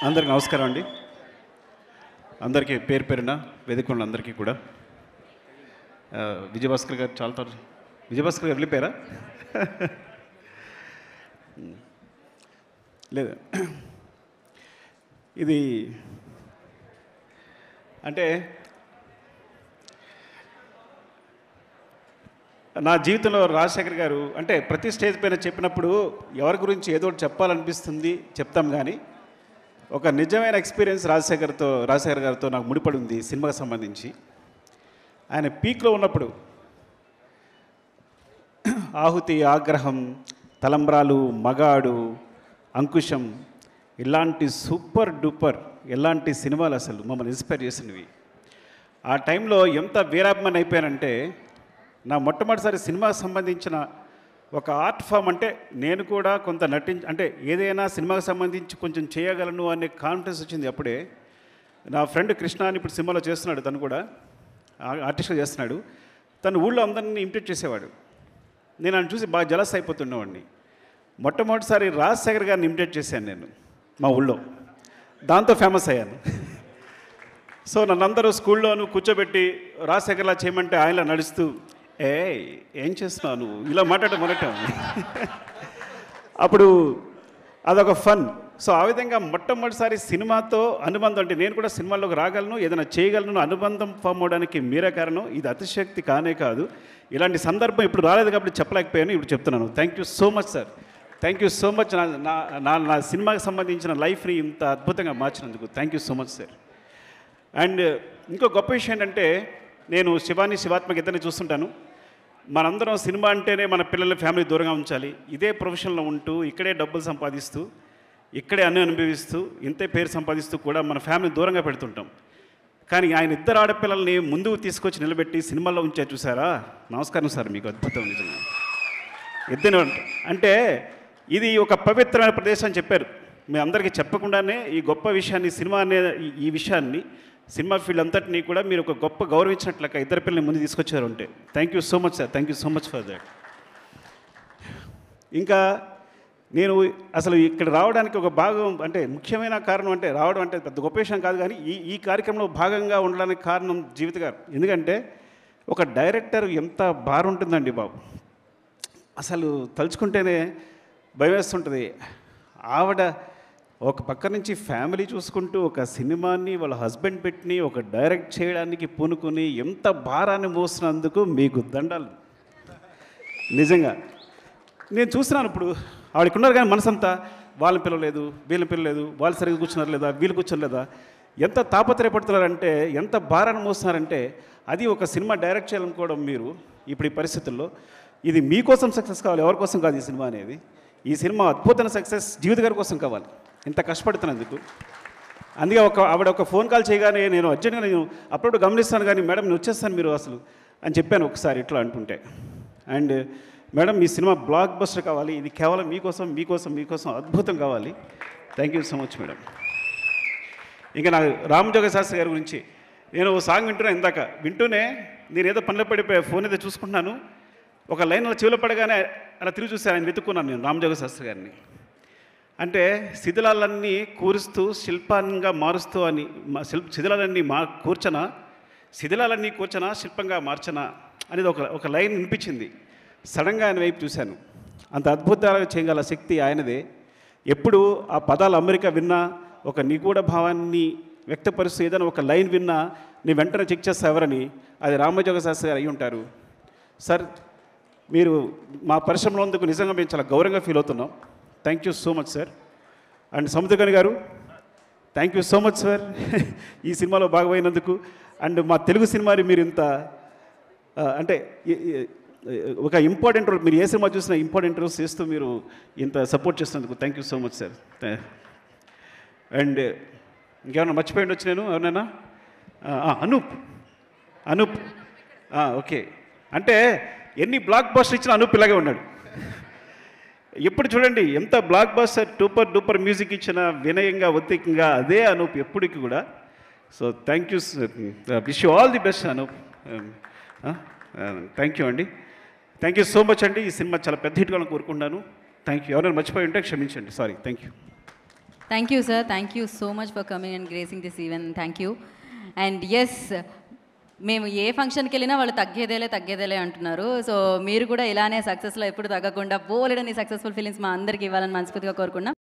అందరికి నమస్కారం అండి అందరికీ పేరు పేరున వేదిక అందరికీ కూడా ఆ, విజయభాస్కర్ గారు చాలా త్వర విజయభాస్కర్ గారు వెళ్ళిపోయారా లేదు ఇది అంటే నా జీవితంలో రాజశేఖర్ గారు అంటే ప్రతి స్టేజ్ పైన చెప్పినప్పుడు ఎవరి గురించి ఏదో ఒకటి చెప్పాలనిపిస్తుంది చెప్తాం కానీ ఒక నిజమైన ఎక్స్పీరియన్స్ రాజశేఖర్తో రాజశేఖర్ గారితో నాకు ముడిపడి ఉంది సినిమాకి సంబంధించి ఆయన పీక్లో ఉన్నప్పుడు ఆహుతి ఆగ్రహం తలంబ్రాలు మగాడు అంకుశం ఇలాంటి సూపర్ డూపర్ ఎలాంటి సినిమాలు అసలు మమ్మల్ని ఇన్స్పైర్ చేసినవి ఆ టైంలో ఎంత వీరాభిమాని అయిపోయానంటే నా మొట్టమొదటిసారి సినిమాకి సంబంధించిన ఒక ఆర్ట్ ఫామ్ అంటే నేను కూడా కొంత నటించ అంటే ఏదైనా సినిమాకి సంబంధించి కొంచెం చేయగలను అనే కాన్ఫిడెన్స్ వచ్చింది అప్పుడే నా ఫ్రెండ్ కృష్ణ అని ఇప్పుడు సినిమాలో చేస్తున్నాడు తను కూడా ఆ- ఆర్టిస్ట్గా చేస్తున్నాడు తను ఊళ్ళో అందరినీ ఇమిటేట్ చేసేవాడు నేను ఆయన చూసి బాగా జలస్ అయిపోతుండేవాడిని మొట్టమొదటిసారి రాజశేఖర్ గారిని ఇమిటేట్ చేశాను నేను మా ఊళ్ళో దాంతో ఫేమస్ అయ్యాను సో నన్ను అందరూ స్కూల్లోను కూర్చోబెట్టి రాజశేఖర్లా చేయమంటే ఆయనలా నడుస్తూ ఏ ఏం చేస్తున్నావు నువ్వు ఇలా మాట్లాడడం మొదట అప్పుడు అదొక ఫన్ సో ఆ విధంగా మొట్టమొదటిసారి సినిమాతో అనుబంధం అంటే నేను కూడా సినిమాల్లోకి రాగలను ఏదైనా చేయగలను అనుబంధం ఫామ్ అవడానికి మీరే కారణం ఇది అతిశక్తి కానే కాదు ఇలాంటి సందర్భం ఇప్పుడు రాలేదు కాబట్టి చెప్పలేకపోయాను ఇప్పుడు చెప్తున్నాను thank you so much sir thank you so much నా నా- నా నా సినిమాకి సంబంధించిన లైఫ్ని ఇంత అద్భుతంగా మార్చినందుకు thank you so much sir and ఇంకో గొప్ప విషయం ఏంటంటే నేను శివాని శివాత్మకి ఇద్దరిని చూస్తుంటాను మనందరం సినిమా అంటేనే మన పిల్లల ఫ్యామిలీ దూరంగా ఉంచాలి ఇదే ప్రొఫెషన్లో ఉంటూ ఇక్కడే డబ్బులు సంపాదిస్తూ ఇక్కడే అన్ని అనుభవిస్తూ ఇంతే పేరు సంపాదిస్తూ కూడా మన ఫ్యామిలీ దూరంగా పెడుతుంటాం కానీ ఆయన ఇద్దరు ఆడపిల్లల్ని ముందుకు తీసుకొచ్చి నిలబెట్టి సినిమాల్లో ఉంచా చూసారా నమస్కారం సార్ మీకు అద్భుతం నిజంగా ఇద్దరు అంటే ఇది ఒక పవిత్రమైన ప్రదేశం అని చెప్పారు మీ అందరికీ చెప్పకుండానే ఈ గొప్ప విషయాన్ని సినిమా అనే ఈ- ఈ విషయాన్ని సినిమా ఫీల్డ్ అంతటినీ కూడా మీరు ఒక గొప్ప గౌరవించినట్లక ఇద్దరు పిల్లల్ని ముందు తీసుకొచ్చారు అంటే thank you so much sir thank you so much for that ఇంకా నేను అసలు ఇక్కడ రావడానికి ఒక భాగం అంటే ముఖ్యమైన కారణం అంటే రావడం అంటే పెద్ద గొప్ప విషయం కాదు కానీ ఈ ఈ కార్యక్రమంలో భాగంగా ఉండడానికి కారణం జీవిత గారు ఎందుకంటే ఒక డైరెక్టర్ ఎంత బార్ ఉంటుందండి బాబు అసలు తలుచుకుంటేనే భయం వేస్తుంటుంది ఆవిడ ఒక పక్క నుంచి ఫ్యామిలీ చూసుకుంటూ ఒక సినిమాని వాళ్ళ హస్బెండ్ పెట్టిని ఒక డైరెక్ట్ చేయడానికి పూనుకొని ఎంత భారాన్ని మోసినందుకు మీకు దండాలు నిజంగా నేను చూస్తున్నాను ఇప్పుడు ఆవిడకి ఉన్నారు కానీ మనసంతా వాళ్ళని పిలవలేదు వీళ్ళని పిలవలేదు వాళ్ళు సరిగ్గా కూర్చున్నారు లేదా వీళ్ళు కూర్చోలేదా ఎంత తాపత్రయపడుతున్నారంటే ఎంత భారాన్ని మోస్తున్నారంటే అది ఒక సినిమా డైరెక్ట్ చేయాలనుకోవడం మీరు ఇప్పుడు ఈ పరిస్థితుల్లో ఇది మీకోసం సక్సెస్ కావాలి ఎవరి కోసం కాదు ఈ సినిమా అనేది ఈ సినిమా అద్భుతమైన సక్సెస్ జీవిత గారి కోసం కావాలి ఇంత కష్టపడుతున్నందుకు అందుకే ఒక ఆవిడ ఒక ఫోన్ కాల్ చేయగానే నేను అర్జెంట్గా నేను అప్పుడప్పుడు గమనిస్తాను కానీ మేడం నేను వచ్చేస్తాను మీరు అసలు అని చెప్పాను ఒకసారి ఇట్లా అంటుంటే అండ్ మేడం మీ సినిమా బ్లాక్ బస్టర్ కావాలి ఇది కేవలం మీకోసం మీకోసం మీకోసం అద్భుతం కావాలి thank you so much madam ఇంకా నాకు రామజోగ శాస్త్రి గారి గురించి నేను ఓ సాంగ్ వింటున్నా ఇందాక వింటూనే నేను ఏదో పనిలో పడిపోయి ఫోన్ ఏదో చూసుకుంటున్నాను ఒక లైన్ అలా చెవిలో పడగానే అలా తిరిగి చూశాను ఆయన వెతుక్కున్నాను నేను రామజోగ శాస్త్రి గారిని అంటే శిథిలాలన్నీ కూరుస్తూ శిల్పంగా మారుస్తూ అని మా శిల్ప శిథిలాలన్నీ మా కూర్చన శిథిలాలన్నీ కూర్చన శిల్పంగా మార్చన అనేది ఒక ఒక లైన్ వినిపించింది సడన్గా ఆయన వైపు చూశాను అంత అద్భుతాలుగా చేయగల శక్తి ఆయనదే ఎప్పుడు ఆ పదాలు అమెరికా విన్నా ఒక నిగూఢ భావాన్ని వ్యక్తపరుస్తూ ఏదైనా ఒక లైన్ విన్నా నీ వెంటనే చెక్ చేస్తా ఎవరని అది రామజోగ శాస్త్రి గారు అయి ఉంటారు సార్ మీరు మా పరిశ్రమలో ఉన్నందుకు నిజంగా మేము చాలా గౌరవంగా ఫీల్ అవుతున్నాం thank you so much sir and Samuthirakani garu thank you so much sir ఈ సినిమాలో భాగమైనందుకు అండ్ మా తెలుగు సినిమాని మీరు ఇంత ఆ, అంటే ఈ- ఈ- ఒక ఇంపార్టెంట్ రోల్ మీరు ఏ సినిమా చూసినా ఇంపార్టెంట్ రోల్స్ చేస్తూ మీరు ఇంత సపోర్ట్ చేస్తున్నందుకు thank you so much sir and ఇంకేమైనా మర్చిపోయి ఉండొచ్చు నేను ఎవరైనా అనూప్ అనూప్ ఆ, ఓకే అంటే ఎన్ని బ్లాక్ బస్టర్ ఇచ్చినా అనూప్ ఇలాగే ఉన్నాడు ఎప్పుడు చూడండి ఎంత blockbuster super duper music ఇచ్చిన వినయంగా ఉద్రేకంగా అదే అనూప్ ఎప్పటికి కూడా so thank you wish you all the best Anup thank you అండి థ్యాంక్ యూ సో మచ్ అండి ఈ సినిమా చాలా పెద్ద హిట్ కావాలని కోరుకుంటున్నాను థ్యాంక్ యూ ఎవరైనా మర్చిపోయి ఉంటే క్షమించండి sorry thank you thank you sir thank you so much for coming and gracing this event thank you and yes మేము ఏ ఫంక్షన్కి వెళ్ళినా వాళ్ళు తగ్గేదేలే తగ్గేదేలే అంటున్నారు సో మీరు కూడా ఇలానే సక్సెస్లో ఎప్పుడు తగ్గకుండా బోలెడని సక్సెస్ఫుల్ ఫీలింగ్స్ మా అందరికి ఇవ్వాలని మనస్ఫూర్తిగా కోరుకున్నాం